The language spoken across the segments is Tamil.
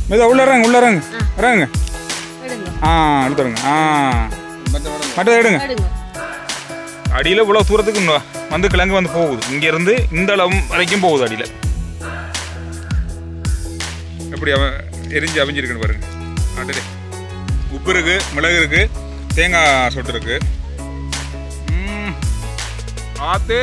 மெதுவா உள்ள இறங்க உள்ள இறங்க இறங்க எடுங்க ஆ எடுத்துருங்க ஆ மற்ற விடுங்க மற்றதை எடுங்க எடுங்க அடியில் இவ்வளோ தூரத்துக்கு இன்னும் வந்து கிழங்கு வந்து போகுது இங்கேருந்து இந்த அளவு வரைக்கும் போகுது அடியில் எப்படி அவன் எரிஞ்சு அவிஞ்சிருக்குன்னு பாருங்க அடடே உப்பு இருக்கு மிளகு இருக்கு தேங்காய் சொட்டு இருக்கு ம். ஆத்து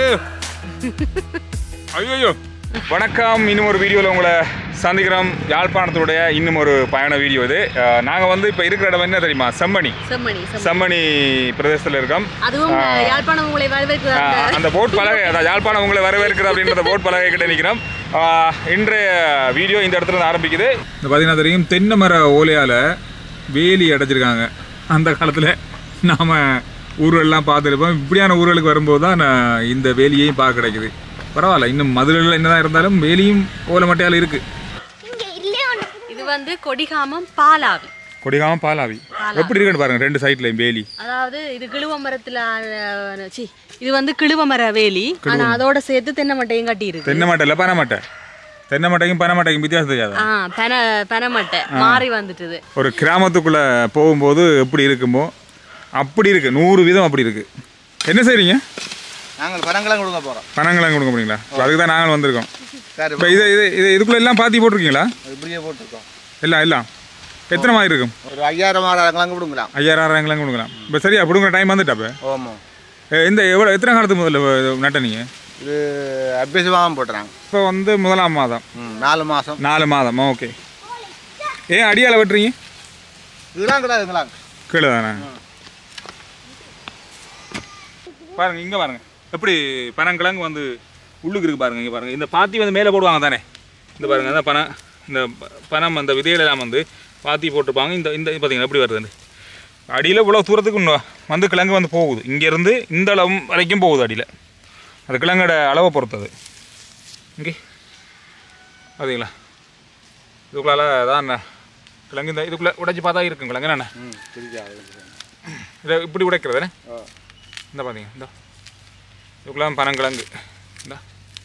ஐயோ வணக்கம் இன்னும் ஒரு வீடியோவில் உங்களை சந்திக்கிறோம் யாழ்ப்பாணத்துடைய இன்னும் ஒரு பயண வீடியோ இது நாங்கள் வந்து இப்போ இருக்கிற இடம் என்ன தெரியுமா செம்மணி செம்மணி செம்மணி. செம்மணி பிரதேசத்தில் இருக்கோம் அதுவும் யாழ்ப்பாணம் உங்களை வரவேற்கிறது ஆஹ் அந்த போட் பலகை அதாவது யாழ்ப்பாணம் உங்களை வரவேற்கிறது அப்படின்றத போட் பலகை கிட்ட நிற்கிறோம் ஆஹ் இன்றைய வீடியோ இந்த இடத்துல இருந்து ஆரம்பிக்குது இந்த பார்த்தீங்கன்னா தெரியும் தென்னை மர ஓலையால் வேலி அடைச்சிருக்காங்க அந்த காலத்தில் நாம் ஊர்களெல்லாம் பார்த்துருப்போம் இப்படியான ஊர்களுக்கு வரும்போது தான் நான் இந்த வேலியையும் பார்க்க கிடைக்குது பரவாயில்ல இன்னும் மதுரையில் என்னதான் இருந்தாலும் வேலியும் ஓலை மட்டையால் இருக்குது இது வந்து கொடிகாமம் பாலாவி கொடிகாம பாலாவி எப்படி இருக்குன்னு பாருங்க ரெண்டு சைட்லையும் வேலி அதாவது இது கிழுவ மரத்துல ஆன- சி இது வந்து கிழுவ மர வேலி ஆனா அதோட சேர்த்து தென்னை மட்டையும் கட்டி இருக்கு தென்னை மட்டை இல்லை பனை மட்டை தென்னை மட்டைக்கும் பனை மட்டைக்கும் வித்தியாசம் தெரியாதா ஆ பனை பனை மட்டை மாறி வந்துட்டுது ஒரு கிராமத்துக்குள்ள போகும்போது எப்படி இருக்குமோ அப்படி இருக்கு நூறு வீதம் அப்படி இருக்கு என்ன செய்றீங்க நாங்கள் பனங்களாம் கொடுக்க போகிறோம் பணங்களாம் கொடுக்க போறீங்களா அதுக்கு தான் நாங்கள் வந்திருக்கோம் சரி இப்போ இது இது இது இதுக்குள்ள எல்லாம் பாத்தி போட்டிருக்கீங்களா இப்படியே போட்டிருக்கோம் எல்லாம் எல்லாம் எத்தனை மாதிரி இருக்கும் ஒரு ஐயாயிரம் ஆறாயிரங்களாம் கொடுங்களாம் ஐயாயிரம் ஆறாயிரம் கொடுக்கலாம் இப்போ சரியா பிடுங்குற டைம் வந்துட்டாப்ப ஓமோ இந்த எவ்வளோ எத்தனை காலத்துக்கு முதல்ல நட்ட நீங்கள் இது அபியசமாக போட்டுறாங்க இப்போ வந்து முதலாம் மாதம் ம் நாலு மாதம் நாலு மாதம் ஓகே ஏன் அடியால் வெட்டுறீங்க இதெல்லாம் கிடையாதுங்களாம் கீழே தானே பாருங்க இங்கே பாருங்க எப்படி பனங்கிழங்கு வந்து உள்ளுக்கு இருக்கு பாருங்க இங்கே பாருங்க இந்த பாத்தி வந்து மேலே போடுவாங்க தானே இந்த பாருங்க அந்த பனை இந்த ப- பனம் அந்த விதைகள் எல்லாம் வந்து பாத்தி போட்டிருப்பாங்க இந்த இந்த பார்த்தீங்கன்னா எப்படி வருது அடியில் இவ்வளோ தூரத்துக்கு இன்னும் வந்து கிழங்கு வந்து போகுது இங்கேருந்து இந்த அளவு வரைக்கும் போகுது அடியில் அது கிழங்கோட அளவை பொறுத்தது இங்கே பார்த்தீங்களா இதுக்குள்ளால தான் கிழங்கு இந்த இதுக்குள்ளே உடைச்சி பார்த்தா இருக்கும் கிழங்கு என்ன ம் சரியா இதை இப்படி உடைக்கிறதுனே ஓ இந்த பாருங்க இந்த இதுக்குலாம் பனங்கிழங்கு இந்த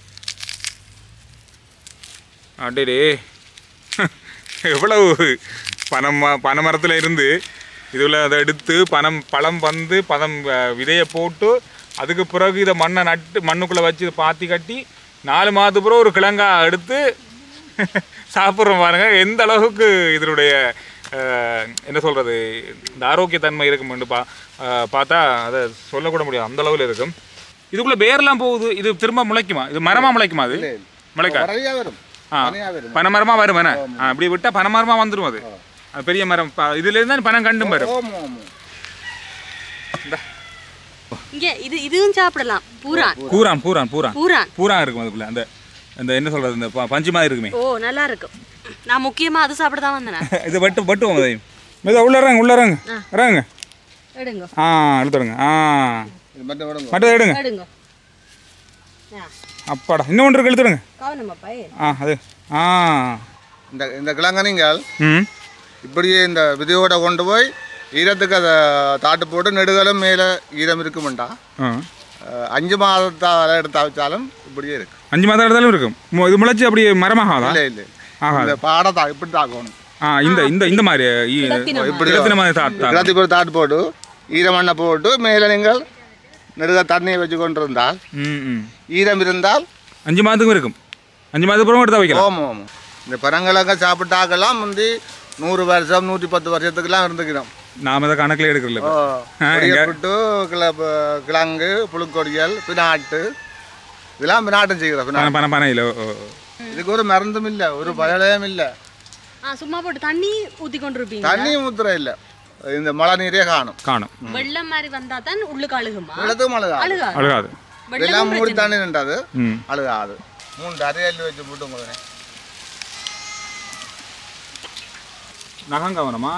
அடேடே எவ்வளவு பனம் ம- பனை மரத்தில் இருந்து இதில் அதை எடுத்து பனம் பழம் வந்து பதம் அஹ், விதையை போட்டு அதுக்கு பிறகு இதை மண்ணை நட்டு மண்ணுக்குள்ளே வச்சு இதை பாத்தி கட்டி நாலு மாதத்துக்கு பிறகு ஒரு கிழங்கா எடுத்து சாப்பிட்றோம் பாருங்க எந்த அளவுக்கு இதனுடைய அஹ், என்ன சொல்கிறது இந்த ஆரோக்கியத்தன்மை இருக்குமென்று பா அஹ், பார்த்தா அதை சொல்லக்கூட முடியாது அந்த அளவில் இருக்கும் இதுக்குள்ளே வேர்லாம் போகுது இது திரும்ப முளைக்குமா இது மரமாக முளைக்குமா அது இல்லை முளைக்கா நிறையா வரும் ஆ தனியாக வரும் பனைமரமாக வரும் என்ன ஆ, அப்படி விட்டால் பனைமரமாக வந்துடும் அது அது பெரிய மரம் ப- இதுலேருந்து தான் பனம் கண்டும் வரும் ஓமோ ஓமோ இங்க இது இதுவும் சாப்பிடலாம் பூரான் பூரான் பூரான் பூரான் பூரான் பூரான் இருக்கும் அதுக்குள்ள அந்த அந்த என்ன சொல்கிறது இந்த ப- பஞ்சு மாதிரி இருக்குமே ஓ நல்லா இருக்கும் நான் முக்கியமா அது சாப்பிட தான் வந்தேன் இது வட்டு வட்டுவோம் அதையும் மெதுவா உள்ள இறங்க உள்ள இறங்க இறங்க எடுங்க ஆ எடுத்துருங்க ஆ இது மட்டும் விடுங்க மற்றதை எடுங்க எடுங்க ஆ, அப்பாடா இன்னும் ஒன்று இருக்கு எடுத்துருங்க கவனமா பையன் ஆ அது ஆ இந்த இந்த கிழங்க நீங்கள் ம் இப்படியே இந்த விதையோட கொண்டு போய் ஈரத்துக்கு அதை தாட்டு போட்டு நெடுகளும் மேலே ஈரம் இருக்குமெண்டா ஆ அஹ், அஞ்சு மாதத்தால் எடுத்து வச்சாலும் இப்படியே இருக்கு அஞ்சு மாதம் எடுத்தாலும் இருக்கும் மு- இது முளைச்சி அப்படியே மரமாகாதா இல்லை இல்லை ஆகாது இந்த பாடத்தா இப்படி தாக்கணும் ஆ இந்த இந்த இந்த மாதிரி இ- இப்படி கிடத்தின மாதிரி தா- தா- கிளத்தி போட்டு தாட்டு போட்டு ஈரமண்ணை போட்டு மேலே நீங்கள் நெடுக தண்ணியை வச்சு கொண்டு இருந்தால் ம் ம் ஈரம் இருந்தால் அஞ்சு மாதத்துக்கும் இருக்கும் அஞ்சு மாதத்துக்கு அப்புறம் எடுத்து வைக்கலாம் ஓமம் ஓமம் இந்த பழங்கிழங்க சாப்பிட்டாக்கெல்லாம் முந்தி நூறு வருஷம் நூற்றி பத்து வருஷத்துக்கெல்லாம் இருந்துக்கிறோம் நாம அதை கணக்கில் எடுக்கல ஓ ஆ, புட்டு கிள கிழங்கு புழுக்கொடியல் பினாட்டு இதெல்லாம் பினாட்டும் செய்கிறோம் பணம் பணம் பணம் இல்லை ஓ, ஓ. இதுக்கு ஒரு மருந்தும் இல்லை ஒரு பயலையும் இல்லை ஆ சும்மா போட்டு தண்ணி ஊத்தி கொண்டு இருப்பீங்க தண்ணியும் ஊத்துற இல்லை இந்த மழை நீரே காணும் காணும் வெள்ளம் மாதிரி வந்தா தான் உள்ளுக்கு அழுகுமா வெள்ளத்துக்கு மழை காணும் அழுகா அழுகாது இதெல்லாம் மூடி தண்ணி நின்றாது ம் அழுகாது மூணு தரையல்லி வச்சு போட்டு உங்களை நகம் கவனமா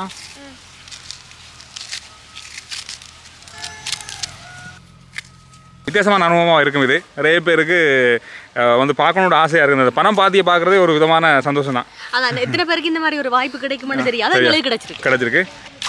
வித்தியாசமான அனுபவமாக இருக்கும் இது நிறைய பேருக்கு அஹ், வந்து பார்க்கணுன்ற ஆசையாக இருக்குது இந்த பணம் பாத்தியை பார்க்குறதே ஒரு விதமான சந்தோஷம் தான் அதான் எத்தனை பேருக்கு இந்த மாதிரி ஒரு வாய்ப்பு கிடைக்குமான்னு தெரியாது அது எங்களுக்கு கிடைச்சிருக்கு கிடச்சிருக்கு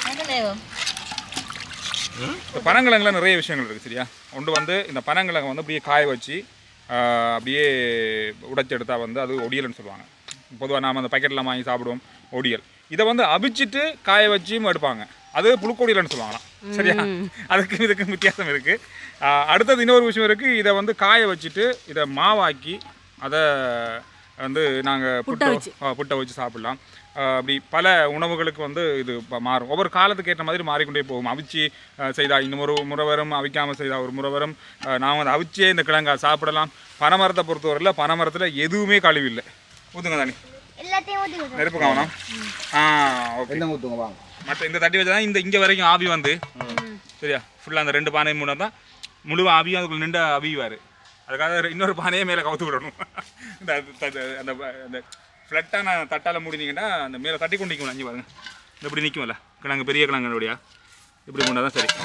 இந்த பனங்கிழங்குல நிறைய விஷயங்கள் இருக்குது சரியா ஒன்று வந்து இந்த பனங்கிழங்கு வந்து அப்படியே காய வச்சு ஆஹ், அப்படியே உடைச்சி எடுத்தா வந்து அது ஒடியல்னு சொல்லுவாங்க பொதுவாக நாம் அந்த பாக்கெட்லாம் வாங்கி சாப்பிடுவோம் ஒடியல் இதை வந்து அவிச்சிட்டு காய வச்சும் எடுப்பாங்க அது புழுக்கொடியல்னு சொல்லுவாங்களாம் சரியா அதுக்கு இதுக்கு வித்தியாசம் இருக்குது அடுத்தது இன்னொரு விஷயம் இருக்குது இதை வந்து காய வச்சுட்டு இதை மாவாக்கி அதை வந்து நாங்கள் புட்டை ஆ, புட்டை வச்சு சாப்பிடலாம் ஆ, அப்படி பல உணவுகளுக்கு வந்து இது ப- மாறும் ஒவ்வொரு காலத்துக்கு ஏற்ற மாதிரி மாறிக்கொண்டே போகும் அவிச்சு செய்தால் இன்னும் ஒரு முறை வரும் அவிக்காமல் செய்தால் ஒரு முறை வரும் ஆ, நான் வந்து அவிச்சே இந்த கிழங்கா சாப்பிடலாம் பனைமரத்தை பொறுத்தவரையில் பனைமரத்தில் எதுவுமே கழிவு இல்லை ஊற்றுங்க தானே எல்லாத்தையும் ஊற்றி விடுறேன் நெருப்பு கவனம் ஆ ஓகே என்ன ஊற்றுங்க வாங்க மற்ற இந்த தட்டி வச்சா தான் இந்த இங்கே வரைக்கும் ஆவி வந்து சரியா ஃபுல்லாக அந்த ரெண்டு பானை மூணு தான் முழு ஆவியும் அதுக்குள்ள நின்று அவிவார் அதுக்காக இன்னொரு பானையே மேலே கவுத்து விடணும் இந்த த- த- அந்த ப- அந்த ஃப்ளட்டான தட்டால் மூடினீங்கன்னா அந்த மேலே தட்டி கொண்டு நிற்கும் அஞ்சு பாருங்க இந்த இப்படி நிற்கும்ல கிழங்கு பெரிய கிழங்குடைய இப்படி கொண்டா தான் சரி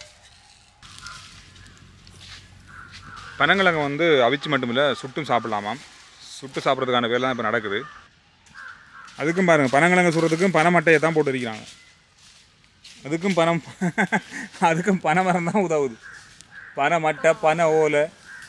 பனங்கிழங்கு வந்து அவிச்சு மட்டும் இல்லை சுட்டும் சாப்பிடலாமாம் சுட்டு சாப்பிட்றதுக்கான வேலை தான் இப்போ நடக்குது அதுக்கும் பாருங்கள் பனங்கிழங்கு சுடுறதுக்கும் பனை மட்டையை தான் போட்டு இருக்கிறாங்க அதுக்கும் பணம் அதுக்கும் பனை மரம் தான் உதவுது பனை மட்டை பனை ஓலை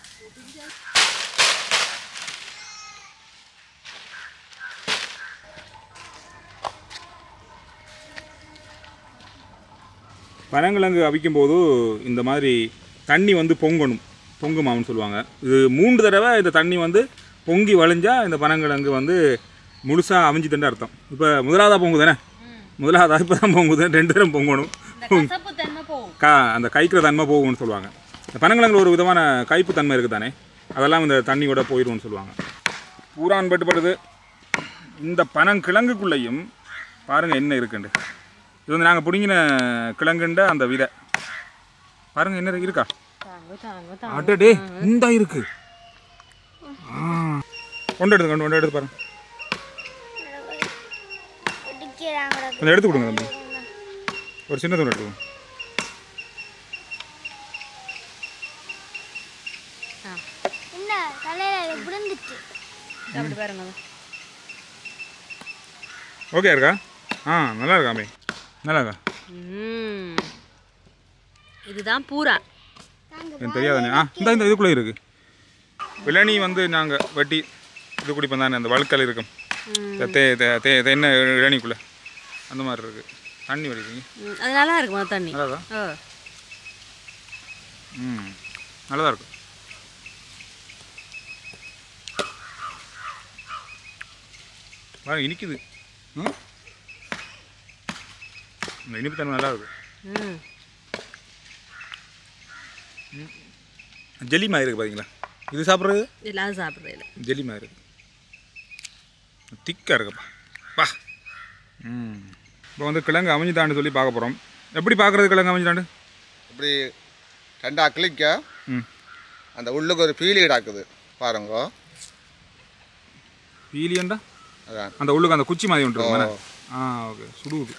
பனங்கிழங்கு அவிக்கும் போது இந்த மாதிரி தண்ணி வந்து பொங்கணும் பொங்குமாம்னு சொல்லுவாங்க இது மூன்று தடவை இந்த தண்ணி வந்து பொங்கி வழிஞ்சா இந்த பனங்கிழங்கு வந்து முழுசாக அவிஞ்சுதுன்னு அர்த்தம் இப்போ முதலாவதாக பொங்கு தானே முதலாவதாக இப்போ தான் பொங்குது ரெண்டு தடவை பொங்கணும் இந்த கசப்பு தன்மை போகும் கா அந்த கைக்கிற தன்மை போகும்னு சொல்லுவாங்க இந்த பனங்கிழங்குல ஒரு விதமான கைப்பு தன்மை இருக்குது தானே அதெல்லாம் இந்த தண்ணியோட போயிடும்னு சொல்லுவாங்க பூரான் பட்டுப்படுது இந்த பனங்கிழங்குக்குள்ளேயும் பாருங்கள் என்ன இருக்குண்டு இது வந்து நாங்கள் பிடுங்கின கிழங்குண்ட அந்த விதை பாருங்கள் என்ன இருக்கு- இருக்கா தாங்க தாங்க தாங்க அடடே இந்த இருக்கு ஆ. கொண்டு எடுத்து கொண்டு கொண்டு எடுத்து பாருங்க பிடிக்கிறாங்களா கொஞ்சம் எடுத்து கொடுங்க தம்பி ஒரு சின்ன துண்டு எடுத்துக்கோங்க என்ன தலையில விழுந்துச்சு அப்படி பாருங்க ஓகே இருக்கா ஆ நல்லா இருக்கா அம்பி நல்லா இருக்கா ம் இதுதான் பூரா எனக்கு தெரியாதானே ஆ இந்த இந்த இதுக்குள்ளே இருக்கு விளனி வந்து நாங்கள் வெட்டி இது குடிப்போம் தானே அந்த வழுக்கல் இருக்கும் இந்த தே தே- தே தென்னை இளநிக்குள்ளே அந்த மாதிரி இருக்கு தண்ணி வடிக்கிறீங்க ம், அது நல்லா இருக்குமா தண்ணி நல்லாதா ஓ ம் நல்லதாக இருக்கும் பாருங்க இனிக்குது ம் இந்த இனிப்பு தன்மை நல்லா இருக்கு ம் ஜெல்லி மாதிரி இருக்கு பாத்தீங்களா இது சாப்பிட்றது எல்லாரும் சாப்பிட்றது இல்லை ஜெல்லி மாதிரி இருக்கு திக்காக இருக்குப்பா பா ம் இப்போ வந்து கிழங்கு அமைஞ்சுதான்னு சொல்லி பார்க்க போகிறோம் எப்படி பார்க்குறது கிழங்கு அமைஞ்சுதாண்டு இப்படி ரெண்டா கிளிக்க ம் அந்த உள்ளுக்கு ஒரு பீலி கிடக்குது பாருங்க பீலியண்டா அதான் அந்த உள்ளுக்கு அந்த குச்சி மாதிரி ஒன்று இருக்கும் ஓ. தானே? ஆ ஓகே சுடுவுது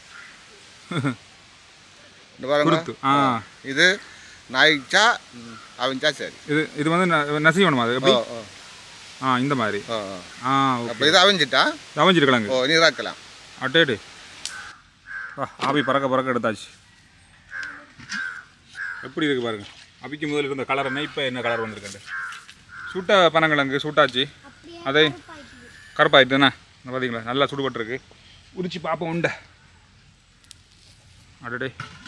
இந்த பாருங்க குருத்து ஆ இது நாய்ச்சா அவஞ்சா சரி இது இது வந்து ந- நசியணுமா அது ஓ எப்படி ஓ ஆ இந்த மாதிரி ஓ ஓ ஆ அப்போ ஓகே இது அவஞ்சிட்டா அமைஞ்சிரு கிழங்கு ஓ நீராக்கலாம் அட்டேடு வா ஆவி பறக்க பறக்க எடுத்தாச்சு எப்படி இருக்கு பாருங்க அபிக்கு முதல்ல இருந்த கலர் என்ன இப்போ என்ன கலர் வந்திருக்குண்டு சுட்ட பனங்கிழங்கு சுட்டாச்சு அதை கருப்பாயிட்டுண்ணா இந்த பார்த்தீங்களா நல்லா சுடுபட்டுருக்கு உரிச்சு பார்ப்போம் உண்டை அடடே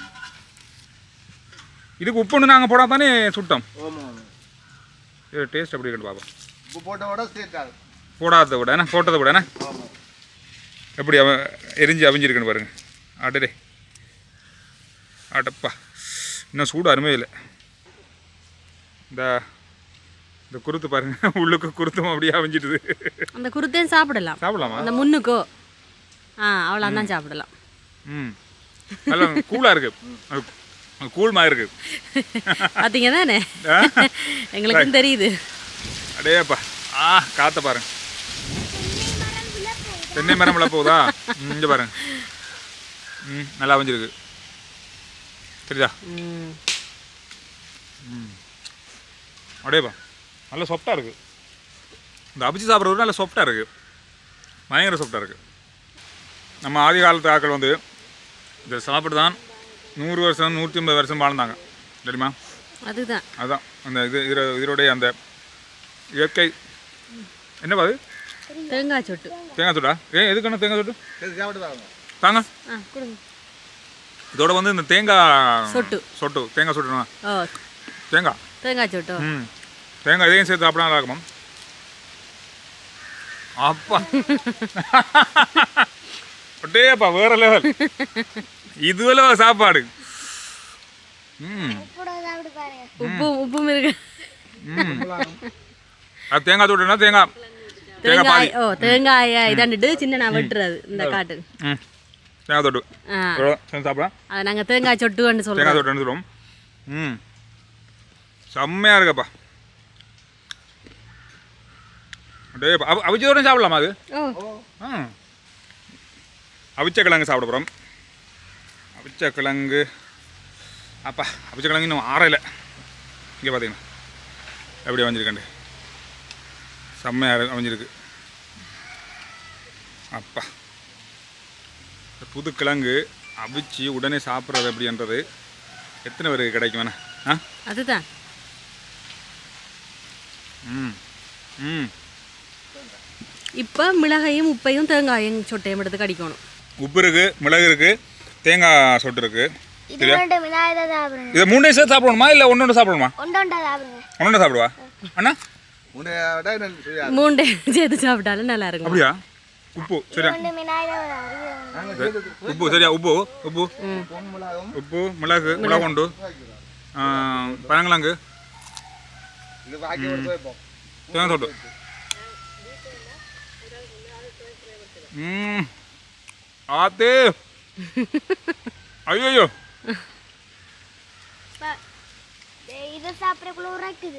இதுக்கு உப்புன்னு நாங்கள் போடால் தானே சுட்டோம் ஆமாம் இது டேஸ்ட் எப்படி இருக்குன்னு பார்ப்போம் உப்பு போட்ட விட சேர்த்தாது போடாததை விட என்ன போட்டதை விட என்ன ஆமாம் எப்படி அவன் எரிஞ்சு அவிஞ்சிருக்குன்னு பாருங்க அடடே அடப்பா இன்னும் சூடு அருமையே இல்லை இந்த இந்த குருத்து பாருங்க உள்ளுக்கு குருத்தும் அப்படியே அவிஞ்சிடுது அந்த குருத்தையும் சாப்பிடலாம் சாப்பிடலாமா அந்த முன்னுக்கோ ஆ அவ்வளோ தான் சாப்பிடலாம் ம் நல்லா கூலாக இருக்கு அது அது கூழ் மாதிரி இருக்கு பார்த்தீங்க தானே எங்களுக்கும் தெரியுது அடேப்பா ஆ காத்த பாருங்க தென்னை மரம் விழ போகுதா ம், இங்க பாருங்க ம் நல்லா அவிஞ்சிருக்கு தெரியுதா ம் அப்படியேப்பா நல்லா சாஃப்டாக இருக்குது இந்த அபிச்சு சாப்பிட்றது நல்லா சாஃப்டாக இருக்குது பயங்கர சாஃப்டாக இருக்குது நம்ம ஆதி காலத்து ஆட்கள் வந்து இதை சாப்பிட்டு தான் நூறு வருஷம் நூற்றி ஐம்பது வருஷம் வாழ்ந்தாங்க தெரியுமா அதுதான் அதுதான் அந்த இது இதோ- இதனுடைய அந்த இயற்கை என்னப்பா அது தேங்காய் சொட்டு தேங்காய் சொட்டா ஏன் எதுக்கான தேங்காய் சொட்டு சரி சாப்பிட்டு பாருங்க தாங்க ஆ கொடுங்க இதோட வந்து இந்த தேங்காய் சொட்டு. சொட்டு தேங்காய் சொட்டுனா ஓ தேங்காய் தேங்காய் சொட்டு ம் தேங்காய் இதையும் சேர்த்து சாப்பிடா நல்லா இருக்குமா அப்பா ஒட்டேப்பா வேற லெவல் இதுவரை சாப்பாடு ம் கூட சாப்பிட்டு பாருங்க உப்பு உப்பும் இருக்கு ம் அது தேங்காய் சொட்டுனா தேங்காய் தேங்காய் பாதி தேங்காய் ஓ தேங்காயை இதாண்டுட்டு சின்ன நான் வெட்டுறது இந்த காட்டு ம் தேங்காய் தொட்டு ஆ எவ்வளோ சேர்ந்து சாப்பிடலாம் அதை நாங்கள் தேங்காய் சொட்டுன்னு தேங்காய் சொல்கிறோம் தொட்டுன்னு சொல்லுவோம் ம் செம்மையாக இருக்கப்பா அப்படியே அவ அவிச்சதோட சாப்பிடலாமா அது ஓ ஆ அவிச்ச கிழங்கு சாப்பிட போகிறோம் அவிச்ச கிழங்கு அப்பா அவிச்ச கிழங்கு இன்னும் ஆறல இங்கே பார்த்தீங்கன்னா எப்படி அமைஞ்சிருக்கண்டு செம்மையாக அமைஞ்சிருக்கு அப்பா இந்த புது கிழங்கு அவிச்சு உடனே சாப்பிட்றது அப்படின்றது எத்தனை பேருக்கு கிடைக்கும் வேணா ஆ அதுதான் ம் ம் இப்போ மிளகையும் உப்பையும் தேங்காயும் சொட்டையும் எடுத்து கடிக்கணும் உப்பு இருக்குது மிளகு இருக்குது தேங்காய் சொட்டு இருக்குது இது ரெண்டு விநாயகர் சாப்பிடுங்க இதை மூணு சேர்த்து சாப்பிடணுமா இல்லை ஒன்று ஒன்று சாப்பிடணுமா ஒன்று ஒன்றா சாப்பிடுங்க ஒன்று சாப்பிடுவா அண்ணா உன்னை விட இன்னும் சரியா மூண்டை சேர்த்து சாப்பிட்டாலும் நல்லா இருக்கும் அப்படியா உப்பு சரியா ரெண்டு விநாயகர் சாப்பிடுங்க உப்பு சரியா உப்பு உப்பு பொன் மிளகும் உப்பு மிளகு மிளகுண்டு பனங்கிழங்கு இது வாக்கி எடுத்து வைப்போம் தேங்காய் சொட்டு ம் ஆத்தே ஐயோ இதை சாப்பிட்றக்குள்ள உரைக்குது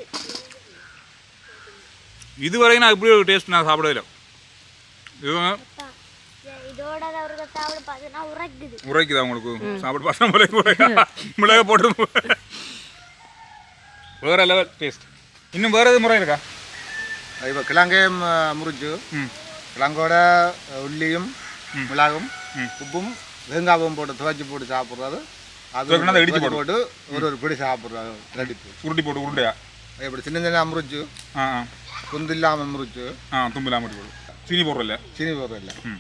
இதுவரைக்கும் நான் இப்படி ஒரு டேஸ்ட் நான் சாப்பிடவே இல்லை இது அப்பா, இதை- இதோட அவருக்கு சாப்பிட பார்த்தீங்கன்னா உரைக்குது உரைக்குதா உங்களுக்கு சாப்பிட பார்த்தா மிளகு உரைக்குதா? மிளகு போட்டு வேற லெவல் டேஸ்ட் இன்னும் வேற எது முறை இருக்கா இப்போ கிழங்கையும் அஹ், முறிச்சு ம் கிழங்கோட அஹ், உள்ளியும் மிளகும் உப்பும் வெங்காயம் போட்டு துவைச்சி போட்டு சாப்பிட்றது அது துவைக்கணும், அதை இடிச்சு துவைச்சு போட்டு ஒரு ஒரு பிடி சாப்பிட்றது ரெடிப்பு உருட்டி போட்டு உருண்டையா இப்படி சின்ன சின்ன முறிச்சு ஆ ஆ குந்து இல்லாமல் முறிச்சு ஆ தும்பு இல்லாமல் போட்டு சீனி போடுறதில்ல சீனி போடுறது இல்லை ம்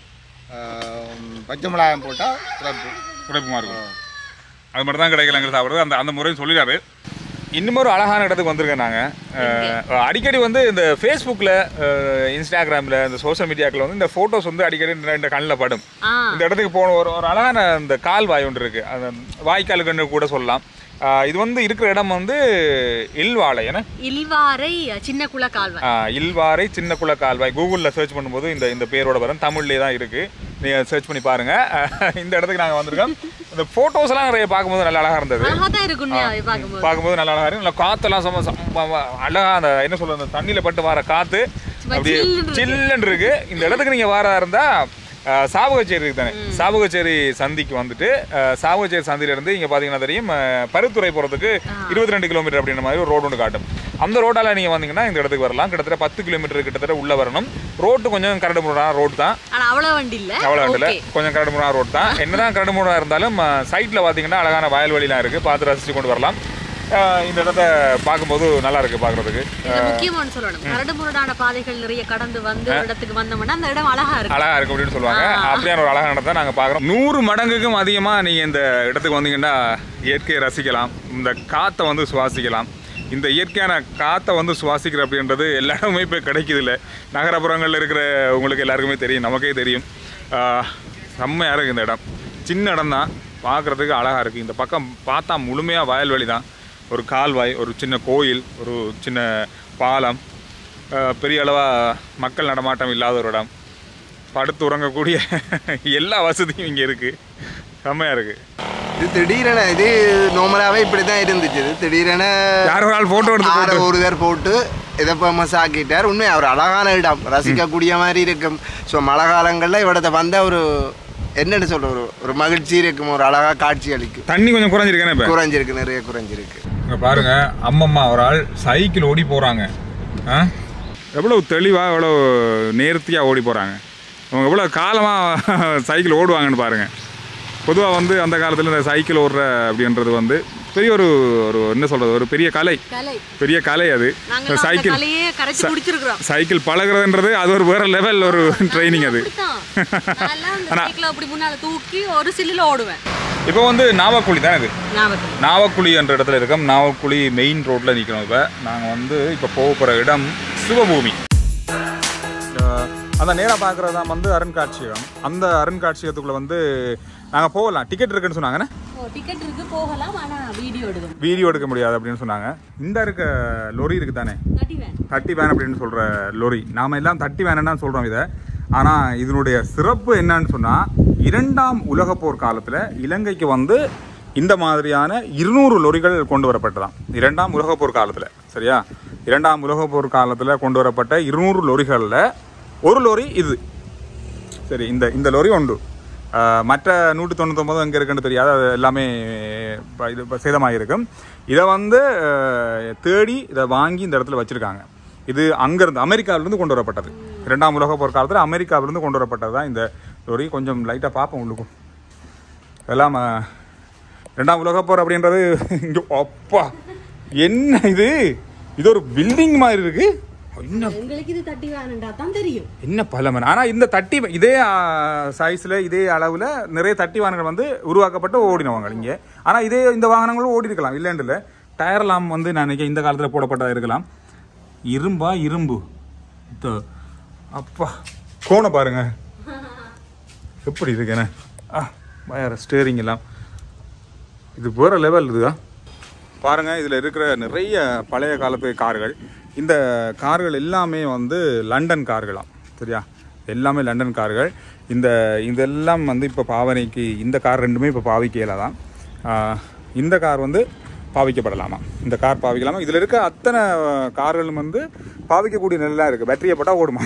பச்சை மிளகாயம் போட்டால் சிறப்பு உடைப்புமா இருக்கும் அது மட்டும் தான் கிடைக்கலங்கிற சாப்பிட்றது அந்த அந்த முறையும் சொல்லிடாரு இன்னும் ஒரு அழகான இடத்துக்கு வந்திருக்கேன் நாங்கள் அடிக்கடி வந்து இந்த ஃபேஸ்புக்கில் இன்ஸ்டாகிராமில் இந்த சோஷியல் மீடியாக்களில் வந்து இந்த ஃபோட்டோஸ் வந்து அடிக்கடி இந்த- இந்த கண்ணில் படும் ஆ இந்த இடத்துக்கு போன ஒரு ஒரு அழகான இந்த கால்வாய் ஒன்று இருக்குது அந்த வாய்க்காலுக்குன்னு கூட சொல்லலாம் அஹ் இது வந்து இருக்கிற இடம் வந்து இல்வாழை ஏன்னா இல்வாரை சின்ன குள கால்வாய் ஆஹ் இல்வாரை சின்ன குள கால்வாய் கூகுளில் சர்ச் பண்ணும்போது இந்த இந்த பேரோட வரும் தமிழ்லேயே தான் இருக்குது நீங்கள் சர்ச் பண்ணி பாருங்கள் இந்த இடத்துக்கு நாங்கள் வந்திருக்கோம் இந்த photos எல்லாம் நிறைய பார்க்கும்போது நல்லா அழகாக இருந்தது அழகா தான் இருக்கும் பார்க்கும்போது பார்க்கும்போது நல்லா அழகாக இருக்கு நல்லா காற்றெல்லாம் சம சம- அழகா அந்த என்ன சொல்றது அந்த தண்ணியில் பட்டு வர காற்று சும்மா அப்படியே சில்லுன்னு இருக்கு. சில்லுன்னு இருக்கு இந்த இடத்துக்கு நீங்கள் வரதா இருந்தால் சாவகச்சேரி இருக்கு தானே சாவகச்சேரி சந்திக்கு வந்துட்டு அஹ், சாவகச்சேரி சந்தில இருந்து இங்கே பார்த்தீங்கன்னா தெரியும் அஹ், பருத்துறை போகிறதுக்கு இருபத்தி ரெண்டு கிலோமீட்டர் அப்படின்ற மாதிரி ஒரு ரோடு ஒன்று காட்டும் அந்த ரோட்டால நீங்கள் வந்தீங்கன்னா இந்த இடத்துக்கு வரலாம் கிட்டத்தட்ட பத்து கிலோமீட்டர் கிட்டத்தட்ட உள்ளே வரணும் ரோட்டு கொஞ்சம் கரடு முரடான ரோடு தான் ஆனா அவ்வளவு வண்டி இல்ல அவ்வளோ இல்லை ஓகே கொஞ்சம் கரடு முரடான ரோடு தான் என்னதான் கரடு முரடாக இருந்தாலும் சைட்டில் பார்த்தீங்கன்னா அழகான வயல்வெளிலாம் இருக்குது பார்த்து ரசித்து கொண்டு வரலாம் அஹ், இந்த இடத்த பார்க்கும்போது நல்லா இருக்குது பார்க்குறதுக்கு இது முக்கியமான சொல்லணும் கரடு முரடான பாதைகள் நிறைய கடந்து வந்து ஒரு இடத்துக்கு வந்தோம்னா அந்த இடம் அழகா இருக்கும் அழகா இருக்கு அப்படின்னு சொல்லுவாங்க அப்படியான ஒரு அழகான இடத்தை நாங்கள் பார்க்குறோம் நூறு மடங்குக்கும் அதிகமாக நீங்கள் இந்த இடத்துக்கு வந்தீங்கன்னா இயற்கையை ரசிக்கலாம் இந்த காற்றை வந்து சுவாசிக்கலாம் இந்த இயற்கையான காற்றை வந்து சுவாசிக்கிற அப்படின்றது எல்லா இடமுமே இப்போ கிடைக்குது இல்லை நகரப்புறங்களில் இருக்கிற உங்களுக்கு எல்லாருக்குமே தெரியும் நமக்கே தெரியும் ஆஹ், செம்மையா இருக்குது இந்த இடம் சின்ன இடம் தான் பார்க்குறதுக்கு அழகாக இருக்குது இந்த பக்கம் பார்த்தா முழுமையாக வயல்வெளி தான் ஒரு கால்வாய் ஒரு சின்ன கோயில் ஒரு சின்ன பாலம் ஆஹ், பெரிய அளவாக மக்கள் நடமாட்டம் இல்லாத ஒரு இடம் படுத்து உறங்கக்கூடிய எல்லா வசதியும் இங்கே இருக்குது செம்மையாக இருக்குது இது திடீரென இது நார்மலாகவே இப்படி தான் இருந்துச்சு இது திடீரென யார் ஒரு ஆள் ஃபோட்டோ எடுத்து ஆற போட்டு ஒருவர் போட்டு இதை ஃபேமஸ் ஆக்கிட்டார் உண்மை ஒரு அழகான இடம் ரசிக்கக்கூடிய மாதிரி இருக்கும் ஸோ மழை காலங்களில் இവിടത്തെ வந்த ஒரு என்னன்னு சொல்ற ஒரு ஒரு மகிழ்ச்சி இருக்கும் ஒரு அழகா காட்சி அளிக்கும் தண்ணி கொஞ்சம் குறைஞ்சிருக்கேனே இப்போ குறைஞ்சிருக்கு நிறைய குறைஞ்சிருக்கு இங்கே பாருங்க அம்மம்மா ஒரு ஆள் சைக்கிள் ஓடி போகிறாங்க ஆ எவ்வளோ தெளிவாக எவ்வளோ நேர்த்தியாக ஓடி போகிறாங்க அவங்க எவ்வளோ காலமாக சைக்கிள் ஓடுவாங்கன்னு பாருங்கள் பொதுவாக வந்து அந்த காலத்தில் இந்த சைக்கிள் ஓடுற அப்படின்றது வந்து பெரிய ஒரு ஒரு என்ன சொல்கிறது ஒரு பெரிய கலை கலை பெரிய கலை அது நாங்க அந்த சைக்கிள் கலையே கரைச்சு குடிச்சிருக்கிறோம் சைக்கிள் பழகுறதுன்றது அது ஒரு வேற லெவல் ஒரு ட்ரைனிங் அது அப்படித்தான். நான்லாம் அந்த சைக்கிளை அப்படி முன்னால தூக்கி ஒரு சில்லுல ஓடுவேன் இப்போ வந்து நாவக்குழி தான் இது ஞாபகம் நாவக்குழி என்ற இடத்துல இருக்கோம் நாவக்குழி மெயின் ரோட்டில் நிற்கிறோம் இப்போ நாங்கள் வந்து இப்போ போக போகிற இடம் சிவபூமி அஹ் அந்த நேராக பார்க்குறது தான் வந்து அருண்காட்சியகம் அந்த அருண்காட்சியகத்துக்குள்ளே வந்து நாங்கள் போகலாம் டிக்கெட் இருக்குன்னு சொன்னாங்கண்ணே ஓ டிக்கெட் இருக்கு போகலாம் ஆனா வீடியோ எடுக்கணும் வீடியோ எடுக்க முடியாது அப்படின்னு சொன்னாங்க இந்த இருக்க லொரி இருக்கு தானே கட்டிவேன் தட்டி வேன் அப்படின்னு சொல்கிற லொரி நாம் எல்லாம் தட்டி வேன் சொல்கிறோம் இதை ஆனால் இதனுடைய சிறப்பு என்னன்னு சொன்னால் இரண்டாம் உலகப் போர் காலத்தில் இலங்கைக்கு வந்து இந்த மாதிரியான இருநூறு லொரிகள் கொண்டு வரப்பட்டதாம் இரண்டாம் உலகப் போர் காலத்தில் சரியா இரண்டாம் உலகப் போர் காலத்தில் கொண்டு வரப்பட்ட இருநூறு லொரிகளில் ஒரு லொரி இது சரி இந்த இந்த லொரி உண்டு ஆஹ் மற்ற நூற்றி தொண்ணூத்தொம்பது எங்கே இருக்குன்னு தெரியாது அது எல்லாமே ப- இது ப- சேதமாகிருக்கும் இதை வந்து ஆஹ், தேடி இதை வாங்கி இந்த இடத்துல வச்சுருக்காங்க இது அங்கேருந்து அமெரிக்காவிலேருந்து கொண்டு வரப்பட்டது இரண்டாம் உலக போர் காலத்தில் அமெரிக்காவிலேருந்து கொண்டு வரப்பட்டது தான் இந்த லொரி கொஞ்சம் லைட்டாக பார்ப்போம் உள்ளுக்கும் எல்லாம் ஆஹ், ரெண்டாம் உலக போர் அப்படின்றது இங்கே அப்பா என்ன இது இது ஒரு பில்டிங் மாதிரி இருக்கு என்ன எங்களுக்கு இது தட்டி வேணுண்டா தான் தெரியும் என்ன பலமன் ஆனால் இந்த தட்டி இதே சைஸில் இதே அளவில் நிறைய தட்டி வாகனங்கள் வந்து உருவாக்கப்பட்டு ஓடினவங்க இங்கே ஆனால் இதே இந்த வாகனங்களும் ஓடி இருக்கலாம் இல்லைன்னு இல்லை டயர்லாம் வந்து நான் நினைக்கிறேன் இந்த காலத்தில் போடப்பட்டதா இருக்கலாம் இரும்பா இரும்பு இதோ, அப்பா கோணை பாருங்க எப்படி இருக்குண்ணே ஆ வேற ஸ்டேரிங் எல்லாம் இது வேற லெவல் இதுதான் பாருங்க இதில் இருக்கிற நிறைய பழைய காலத்து கார்கள் இந்த கார்கள் எல்லாமே வந்து லண்டன் கார்களாம் சரியா எல்லாமே லண்டன் கார்கள் இந்த இதெல்லாம் வந்து இப்போ பாவனைக்கு இந்த கார் ரெண்டுமே இப்போ பாவிக்கையில தான் ஆஹ், இந்த கார் வந்து பாவிக்கப்படலாமா இந்த கார் பாவிக்கலாமா இதில் இருக்க அத்தனை கார்களும் வந்து பாவிக்கக்கூடிய நிலையாக இருக்குது பேட்டரியை போட்டால் ஓடுமா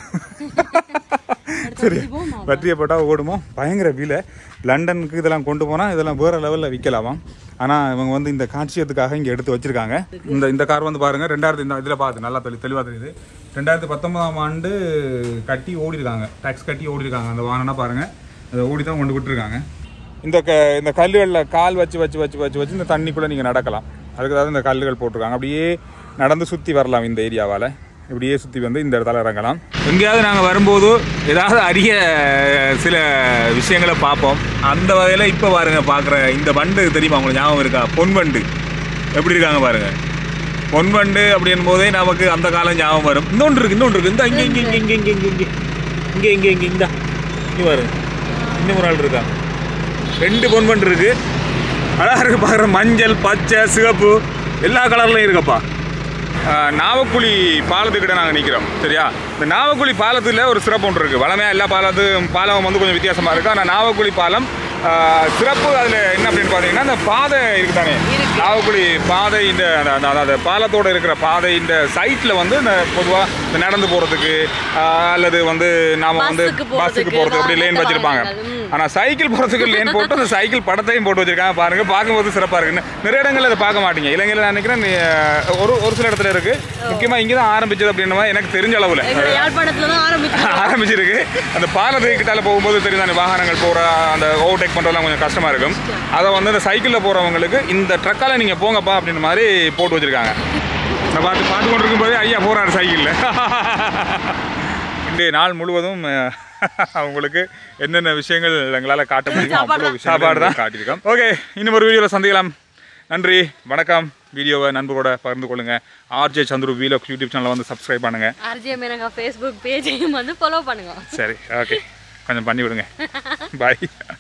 சரி பேட்டரியை போட்டால் ஓடுமா பயங்கர விலை லண்டனுக்கு இதெல்லாம் கொண்டு போனால் இதெல்லாம் வேறு லெவலில் விற்கலாமா ஆனால் இவங்க வந்து இந்த காட்சியத்துக்காக இங்கே எடுத்து வச்சிருக்காங்க இந்த இந்த கார் வந்து பாருங்க ரெண்டாயிரத்தி இந்த இதில் பார்த்து நல்லா தெளி தெளிவாக தெரியுது ரெண்டாயிரத்தி பத்தொன்பதாம் ஆண்டு கட்டி ஓடிருக்காங்க டேக்ஸ் கட்டி ஓடிருக்காங்க அந்த வாகனம்னா பாருங்க அதை ஓடி தான் கொண்டு விட்டுருக்காங்க இந்த க இந்த கல்லுகளில் கால் வச்சு வச்சு வச்சு வச்சு வச்சு இந்த தண்ணிக்குள்ளே நீங்கள் நடக்கலாம் அதுக்கு தான் இந்த கல்லுகள் போட்டிருக்காங்க அப்படியே நடந்து சுற்றி வரலாம் இந்த ஏரியாவால் இப்படியே சுற்றி வந்து இந்த இடத்துல இறங்கலாம் எங்கேயாவது நாங்கள் வரும்போது ஏதாவது அரிய சில விஷயங்களை பார்ப்போம் அந்த வகையில் இப்போ பாருங்க பார்க்குற இந்த வண்டு தெரியுமா உங்களுக்கு ஞாபகம் இருக்கா பொன் வண்டு எப்படி இருக்காங்க பாருங்க பொன் வண்டு அப்படின் போதே நமக்கு அந்த காலம் ஞாபகம் வரும் இன்னொன்று இருக்கு இன்னொன்று இருக்கு இந்த இங்கே இங்கே இங்கே இங்கே இங்கே இங்கே இங்கே இங்கே இங்கே இந்த இங்கே பாருங்க இன்னும் ஒரு ஆள் இருக்காங்க ரெண்டு பொன் வண்டு இருக்கு அழகா இருக்கு பார்க்குற மஞ்சள் பச்சை சிவப்பு எல்லா கலர்லையும் இருக்கப்பா ஆஹ் நாவக்குழி பாலத்துக்கிட்ட நாங்கள் நிற்கிறோம் சரியா இந்த நாவக்குழி பாலத்தில் ஒரு சிறப்பு ஒன்று இருக்குது வளமையாக எல்லா பாலத்து பாலம் வந்து கொஞ்சம் வித்தியாசமாக இருக்குது ஆனால் நாவக்குழி பாலம் ஆஹ் சிறப்பு அதில் என்ன அப்படின்னு பார்த்தீங்கன்னா இந்த பாதை இருக்கு தானே நாவக்குழி பாதை இந்த அந்த- அந்த- அதாவது பாலத்தோட இருக்கிற பாதை இந்த சைட்டில் வந்து இந்த பொதுவாக இந்த நடந்து போகிறதுக்கு அல்லது வந்து நாம் வந்து பஸ்ஸுக்கு போறதுக்கு, பஸ்ஸுக்கு போகிறதுக்கு அப்படி லேன் வாகனத்தை வச்சுருப்பாங்க வாகனங்கள், ம். ஆனால் சைக்கிள் போகிறதுக்கு லேன் போட்டு அந்த சைக்கிள் படத்தையும் போட்டு வச்சிருக்காங்க பாருங்க பார்க்கும்போது சிறப்பாக இருக்குன்னு நிறைய இடங்கள்ல அதை பார்க்க மாட்டீங்க இலங்கையில் நான் நினைக்கிறேன் நீ, அஹ், ஒரு ஒரு சில இடத்துல இருக்கு முக்கியமாக இங்கே தான் ஆரம்பிச்சது அப்படின்ற மாதிரி எனக்கு தெரிஞ்ச அளவில் எங்களோட யாழ்ப்பாணத்துல தான் ஆரம்பிச்சு ஆரம்பிச்சிருக்கு அந்த பாலத்துக்கு கிட்டால போகும்போது தெரியும் தானே வாகனங்கள் போகிற அந்த ஓவர்டேக் பண்ணுறதுலாம் கொஞ்சம் கஷ்டமாக இருக்கும் அதை வந்து இந்த சைக்கிளில் போகிறவங்களுக்கு இந்த ட்ரக்கால நீங்கள் போங்கப்பா அப்படின்ற மாதிரி போட்டு வச்சிருக்காங்க நான் பார்த்து பார்த்து கொண்டு இருக்கும்போதே ஐயா போகிறாரு சைக்கிளில் இன்றைய நாள் முழுவதும் அஹ், அவங்களுக்கு என்னென்ன விஷயங்கள் எங்களால் காட்ட முடியுமோ அவ்வளோ சாப்பாடு தான் காட்டியிருக்கோம் ஓகே இன்னும் ஒரு வீடியோவில் சந்திக்கலாம் நன்றி வணக்கம் வீடியோவை நண்பரோட பகிர்ந்து கொள்ளுங்க ஆர்ஜே சந்துரு வீலோக் யூடியூப் சேனலை வந்து சப்ஸ்கிரைப் பண்ணுங்க ஆர்ஜிஎம் எனக்கு ஃபேஸ்புக் பேஜையும் வந்து ஃபாலோ பண்ணுங்க சரி ஓகே கொஞ்சம் பண்ணி விடுங்க பாய்